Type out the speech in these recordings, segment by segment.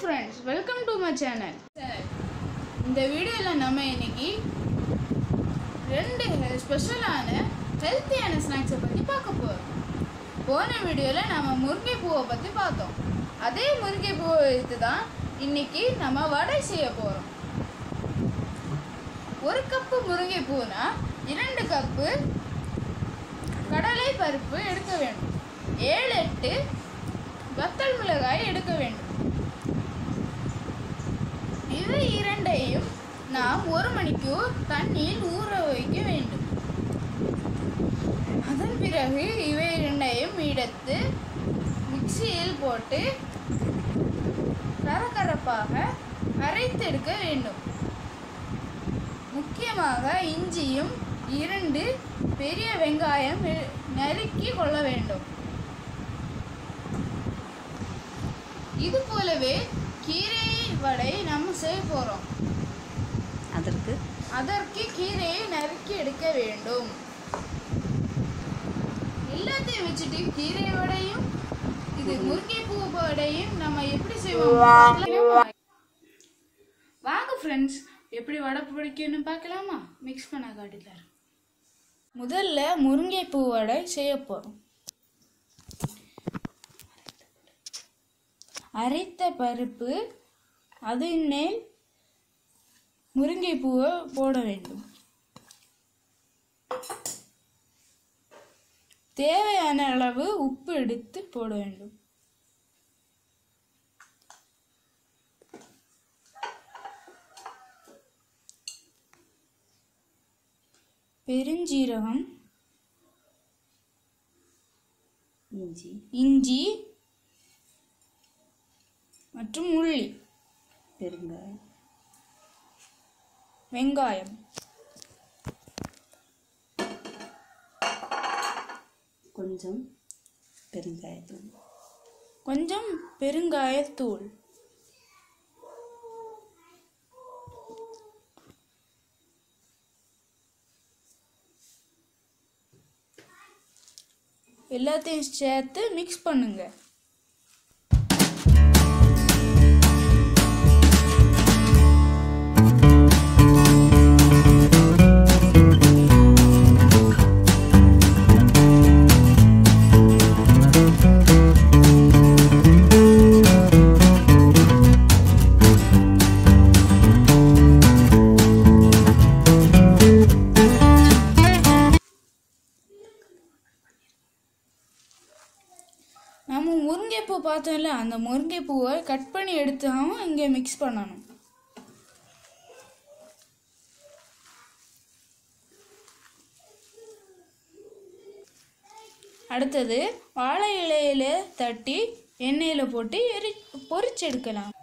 Friends welcome to my channel இந்த வீடியோவில் நம்ம இன்னைக்கு ரெண்டு ஸ்பெஷலான ஹெல்த்தியான ஸ்நாக்ஸை பற்றி பார்க்க போகிறோம் போன வீடியோவில் நம்ம முருங்கைப்பூவை பற்றி பார்த்தோம் அதே முருங்கைப்பூவை வைத்து தான் இன்னைக்கு நம்ம வடை செய்ய போகிறோம் ஒரு கப்பு முருங்கைப்பூனா இரண்டு கப்பு கடலை பருப்பு எடுக்க வேண்டும் ஏழு எட்டு வத்தல் மிளகாய் எடுக்க வேண்டும் இவை இரண்டையும் நாம் ஒரு மணிக்கு தண்ணியில் ஊற வைக்க வேண்டும் அதன் பிறகு இவை இரண்டையும் எடுத்து மிக்சியில் போட்டு கரகரப்பாக அரைத்தெடுக்க வேண்டும் முக்கியமாக இஞ்சியும் இரண்டு பெரிய வெங்காயம் எ- நறுக்கி கொள்ள வேண்டும் இது போலவே கீரை வடை நம்ம செய்ய போறோம் அதற்கு அதற்கு கீரையை நறுக்கி எடுக்க வேண்டும் எல்லாத்தையும் வச்சுட்டு கீரை வடையும் இது முருங்கைப்பூ வடையும் நம்ம எப்படி செய்வோம் பார்க்கலாமா? வாங்க ஃப்ரெண்ட்ஸ் எப்படி வடை பிடிக்கும்னு பார்க்கலாமா மிக்ஸ் பண்ண காட்டித்தார் முதல்ல முருங்கைப்பூ வடை செய்ய போகிறோம் அரைத்த பருப்பு அதன் மேல் முருங்கைப்பூவை போட வேண்டும் தேவையான அளவு உப்பு எடுத்து போட வேண்டும் பெருஞ்சீரகம் இஞ்சி இஞ்சி மற்றும் உள்ளி பெருங்காயம் வெங்காயம் கொஞ்சம் பெருங்காயத்தூள் கொஞ்சம் பெருங்காயத்தூள் எல்லாத்தையும் சேர்த்து மிக்ஸ் பண்ணுங்க நம்ம முருங்கைப்பூ பார்த்தோம்ல அந்த முருங்கைப்பூவை கட் பண்ணி எடுத்தாவும் இங்கே மிக்ஸ் பண்ணணும் அடுத்தது வாழை இலையில தட்டி எண்ணெயில் போட்டு எரி பொரிச்செடுக்கலாம்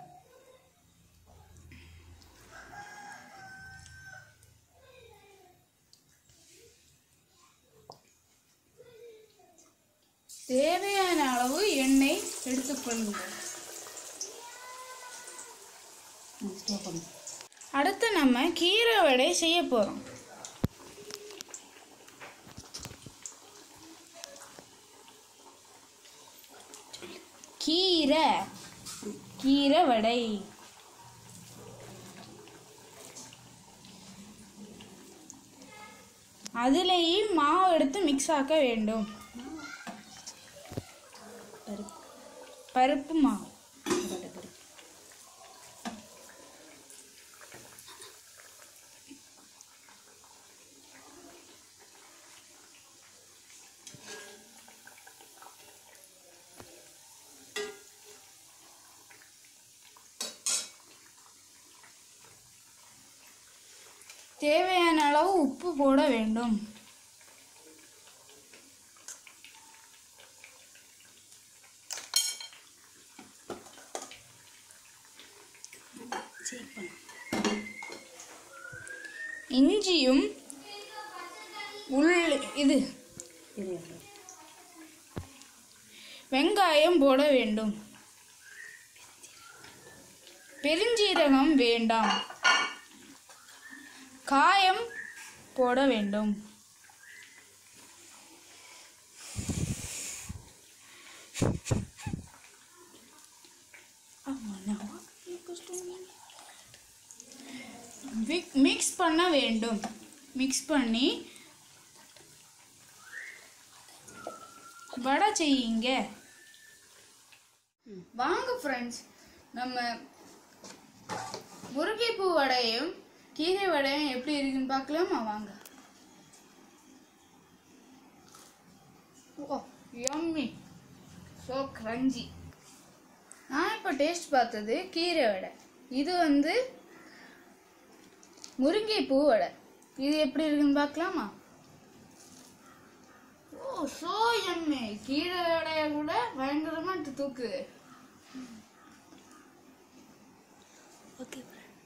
தேவையான அளவு எண்ணெய் எடுத்துக்கொள்ளுங்கள் ஸ்டோவ் பண்ணு அடுத்து நம்ம கீரை வடை செய்ய போகிறோம் கீரை கீரை வடை அதுலேயும் மாவு எடுத்து மிக்ஸ் ஆக்க வேண்டும் பருப்பு பருப்பு மாவு கடலை பருப்பு தேவையான அளவு உப்பு போட வேண்டும் செக் பண்ணு இஞ்சியும் உள் இது பெரிய வெங்காயம் போட வேண்டும் பெருஞ்சீரகம் வேண்டாம் காயம் போட வேண்டும் ஆமா, நான் மிக்ஸ் பண்ண வேண்டும் மிக்ஸ் பண்ணி வடை செய்யுங்க வாங்க ஃப்ரெண்ட்ஸ் நம்ம முருங்கைப்பூ வடையும் கீரை வடையும் எப்படி இருக்குன்னு பார்க்கலாமா வாங்க ஓ யம்மி ஸோ கிரஞ்சி நான் இப்போ டேஸ்ட் பார்த்தது கீரை வடை இது வந்து முருங்கைப்பூ வடை இது எப்படி இருக்குன்னு பார்க்கலாமா ஓ ஸோ எம்மி கீரை வடையை கூட பயங்கரமா இட்டு தூக்குது ஓகே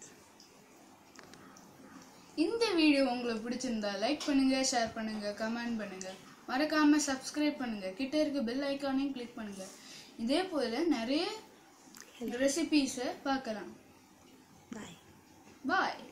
இந்த வீடியோ உங்களுக்கு பிடிச்சிருந்தா லைக் பண்ணுங்க ஷேர் பண்ணுங்க கமெண்ட் பண்ணுங்க மறக்காம சப்ஸ்கிரைப் பண்ணுங்க கிட்ட இருக்க பெல் ஐக்கானையும் கிளிக் பண்ணுங்க இதே போல நிறைய ரெசிபீஸை பார்க்கலாம் பாய் பாய்